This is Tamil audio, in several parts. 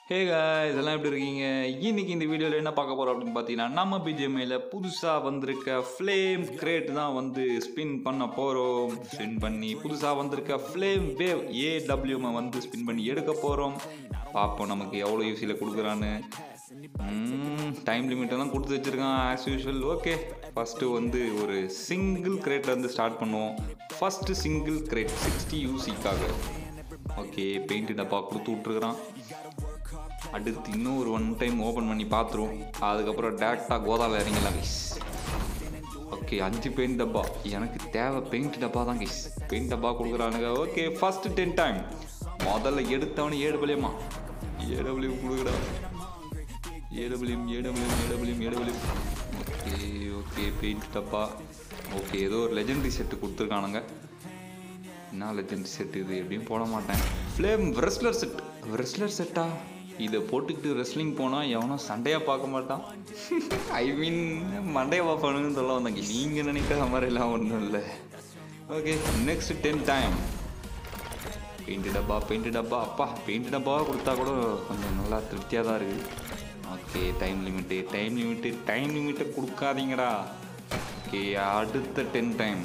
ஹே guys இதெல்லாம் எப்படி இருக்கீங்க இன்னைக்கு இந்த வீடியோவில் என்ன பார்க்க போகிறோம் அப்படின்னு பார்த்தீங்கன்னா நம்ம பிஜிஎம்ஐயில் புதுசாக வந்திருக்க ஃப்ளேம் கிரேட் தான் வந்து ஸ்பின் பண்ண போகிறோம் ஸ்பின் பண்ணி புதுசாக வந்திருக்க ஃப்ளேம் வேவ் ஏடபிள்யூமை வந்து ஸ்பின் பண்ணி எடுக்க போகிறோம் பார்ப்போம் நமக்கு எவ்வளோ யூசியில் கொடுக்குறான்னு டைம் லிமிட் எல்லாம் கொடுத்து வச்சிருக்கான் ஆஸ் யூஷுவல் ஓகே ஃபஸ்ட்டு வந்து ஒரு சிங்கிள் கிரேட்லேருந்து ஸ்டார்ட் பண்ணுவோம் ஃபஸ்ட்டு சிங்கிள் கிரேட் சிக்ஸ்டி யூசிக்காக ஓகே பெயிண்ட் டப்பா கொடுத்து விட்ருக்குறான் அடுத்து இன்னும் ஒரு ஒன் டைம் ஓப்பன் பண்ணி பார்த்துருவோம் அதுக்கப்புறம் டேரெக்டாக கோதாவில் இறங்கிடலாம் கைஸ் ஓகே அஞ்சு பெயிண்ட் டப்பா எனக்கு தேவை பெயிண்ட் டப்பா தான் கைஸ் பெயிண்ட் டப்பா கொடுக்குறானுங்க ஓகே ஃபர்ஸ்ட் டென் டைம் முதல்ல எடுத்தவனு ஏழு பிள்ளையம்மா ஏழு பிள்ளையும் கொடுக்குறா ஏடபிள்யூம் ஏடபிள்யூம் ஏடபிள்யூம் ஏடபிள்யூம் ஓகே ஓகே பெயிண்ட் டப்பா ஓகே ஏதோ ஒரு லெஜெண்டரி செட்டு கொடுத்துருக்கானுங்க என்ன லெஜெண்ட் செட் இது எப்படியும் போட மாட்டேன் ஃப்ளேம் ரெஸ்லர் செட் ரெஸ்லர் செட்டா இதை போட்டுக்கிட்டு ரெஸ்லிங் போனால் எவனும் சண்டையாக பார்க்க மாட்டான் ஐ மீன் மண்டையை பார்ப்பானுன்னு சொல்ல வந்தாங்க நீங்கள் நினைக்கிற மாதிரிலாம் ஒன்றும் இல்லை okay next ten time paint டப்பா பெயிண்ட் டப்பா அப்பா பெயிண்ட் டப்பாவாக கொடுத்தா கூட கொஞ்சம் நல்லா திருப்தியாக தான் இருக்குது okay time limit time limit time லிமிட்டை கொடுக்காதீங்கடா ஓகே அடுத்த டென் டைம்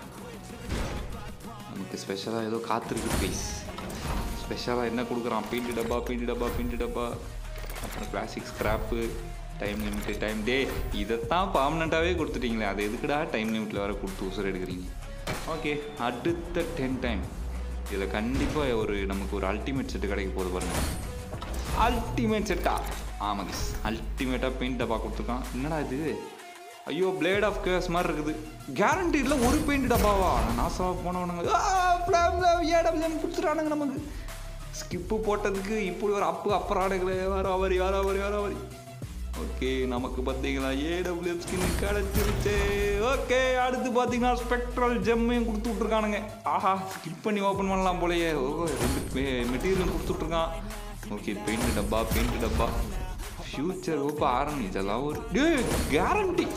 நமக்கு ஸ்பெஷலாக ஏதோ காத்திருக்கு ப்ளீஸ் ஸ்பெஷலாக என்ன கொடுக்குறான் பெயிண்ட் டப்பா பெயிண்ட் டப்பா பெயிண்ட் டப்பா அப்புறம் classic scrap time limit time day இதைத்தான் பர்மனெண்ட்டாகவே கொடுத்துட்டீங்களே அது எதுக்குடா டைம் லிமிட்டில் வர கொடுத்து உசுர எடுக்கிறீங்க ஓகே அடுத்த டென் டைம் இதில் கண்டிப்பாக ஒரு நமக்கு ஒரு அல்டிமேட் செட்டு கிடைக்க போகுது பாருங்க அல்டிமேட் செட்டா ஆமாம் கிஸ் அல்டிமேட்டாக பெயிண்ட் டப்பா கொடுத்துருக்கான் என்னடா இது ஐயோ பிளேட் ஆஃப் கேஸ் மாதிரி இருக்குது கேரண்டியில் ஒரு பெயிண்ட் டப்பாவா நாசா போனவனுங்க ஏடபிள்யூஎம் கொடுத்துட்டானுங்க நமக்கு ஸ்கிப்பு போட்டதுக்கு இப்படி ஒரு அப்பு அப்புறானுங்களே வர அவரி வர அவரி வர அவரி ஓகே நமக்கு பார்த்தீங்களா ஏடபிள்யூஎம் ஸ்கின் கிடச்சிருச்சு ஓகே அடுத்து பார்த்தீங்கன்னா ஸ்பெக்ட்ரல் ஜெம்மையும் கொடுத்து விட்ருக்கானுங்க ஆஹா ஸ்கிப் பண்ணி ஓப்பன் பண்ணலாம் போலயே ஓ ரெண்டு மெட்டீரியலும் கொடுத்துட்ருக்கான் ஓகே பெயிண்ட் டப்பா பெயிண்ட் டப்பா ஃப்யூச்சர் ஓப்ப ஆரம்பி இதெல்லாம் ஒரு டே கேரண்டி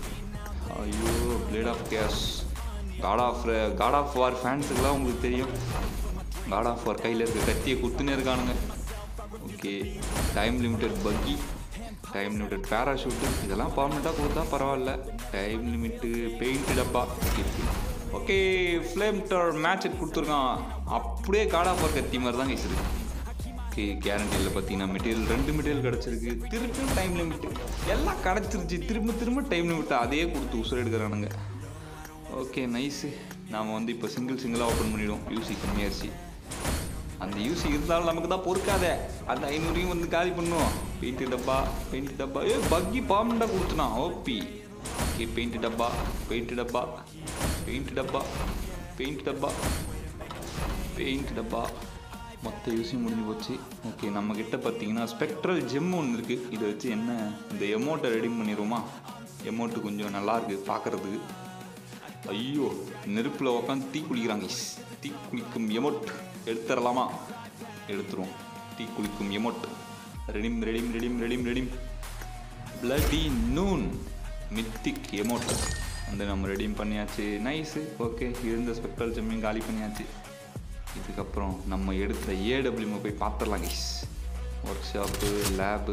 ஐயோ blade of chaos God of God of War ஃபேன்ஸுக்கெல்லாம் உங்களுக்கு தெரியும் காட் ஆஃப் வார் கையில் இருக்க கத்தியை குத்துனே இருக்கானுங்க ஓகே டைம் லிமிட்டட் பக்கி டைம் லிமிட்டட் பேராஷூட்டு இதெல்லாம் பர்மனெண்ட்டாக கொடுத்தா பரவாயில்ல டைம் லிமிட்டு பெயிண்ட் டப்பா ஓகே ஃப்ளேம் டர் மேட்ச் கொடுத்துருக்கான் அப்படியே காட் ஆஃப் வார் கத்தி மாதிரி தான் இருக்கு ஓகே கேரண்டியில் பார்த்தீங்கன்னா மெட்டீரியல் ரெண்டு மெட்டீரியல் கிடச்சிருக்கு திருப்பியும் டைம் லிமிட்டு எல்லாம் கிடச்சிருச்சு திரும்ப திரும்ப டைம் லிமிட்டு அதே கொடுத்து உசுர எடுக்கிறானுங்க ஓகே நைஸு நாம் வந்து இப்போ சிங்கிள் சிங்கிளாக ஓப்பன் பண்ணிவிடுவோம் யூசி கம்மியாச்சு அந்த யூசி இருந்தாலும் நமக்கு தான் பொறுக்காதே அந்த ஐநூறையும் வந்து காலி பண்ணுவோம் பெயிண்ட் டப்பா பெயிண்ட் டப்பா ஏ பக்கி பாம்பண்டாக கொடுத்துனா ஓபி ஓகே பெயிண்ட் டப்பா பெயிண்ட் டப்பா பெயிண்ட் டப்பா பெயிண்ட் டப்பா பெயிண்ட் டப்பா மொத்த யூஸும் முடிஞ்சு போச்சு ஓகே நம்மக்கிட்ட பார்த்தீங்கன்னா ஸ்பெக்ட்ரல் ஜெம் ஒன்று இருக்குது இதை வச்சு என்ன இந்த எமௌண்ட்டை ரெடி பண்ணிடுவோமா எமௌண்ட்டு கொஞ்சம் நல்லா இருக்குது பார்க்குறதுக்கு ஐயோ நெருப்பில் உட்காந்து தீ குளிக்கிறாங்க தீ குளிக்கும் எமௌண்ட் எடுத்துடலாமா எடுத்துருவோம் தீ குளிக்கும் emote redeem redeem redeem redeem redeem bloody moon mythic emote வந்து நம்ம ரெடியும் பண்ணியாச்சு நைஸு ஓகே இருந்த ஸ்பெக்ட்ரல் ஜெம்மையும் காலி பண்ணியாச்சு இதுக்கப்புறம் நம்ம எடுத்த ஏடபிள்யூமை போய் பார்த்துடலாம் கைஸ் ஒர்க் ஷாப்பு லேபு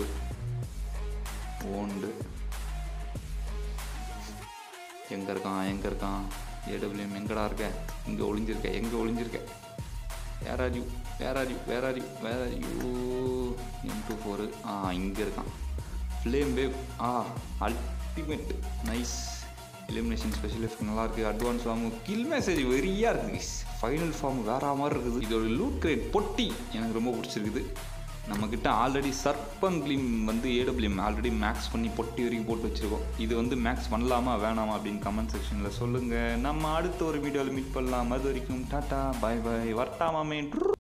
ஓண்டு எங்கே இருக்கான் எங்கே இருக்கான் ஏடபிள்யூஎம் எங்கடா இருக்க இங்கே ஒளிஞ்சிருக்க எங்கே ஒளிஞ்சிருக்க where are you where are you where are you where are you M two four ஆ இங்கே இருக்கான் ஃப்ளேம் வேவ் ஆ ultimate nice elimination special effect நல்லா இருக்குது அட்வான்ஸ் ஃபார்மு கில் மெசேஜ் வெறியாக இருக்குது ஃபைனல் ஃபார்ம் வேற மாதிரி இருக்குது இதோட லூட் கிரேட் பொட்டி எனக்கு ரொம்ப பிடிச்சிருக்குது நம்மக்கிட்ட ஆல்ரெடி சர்பங்க்லிம் வந்து ஏடபிள்யூஎம் ஆல்ரெடி மேக்ஸ் பண்ணி பொட்டி வரைக்கும் போட்டு வச்சுருக்கோம் இது வந்து மேக்ஸ் பண்ணலாமா வேணாமா அப்படின்னு கமெண்ட் செக்ஷனில் சொல்லுங்கள் நம்ம அடுத்த ஒரு வீடியோவில் மீட் பண்ணலாம் அது வரைக்கும் டாட்டா பாய் பாய் வரட்டாமாமே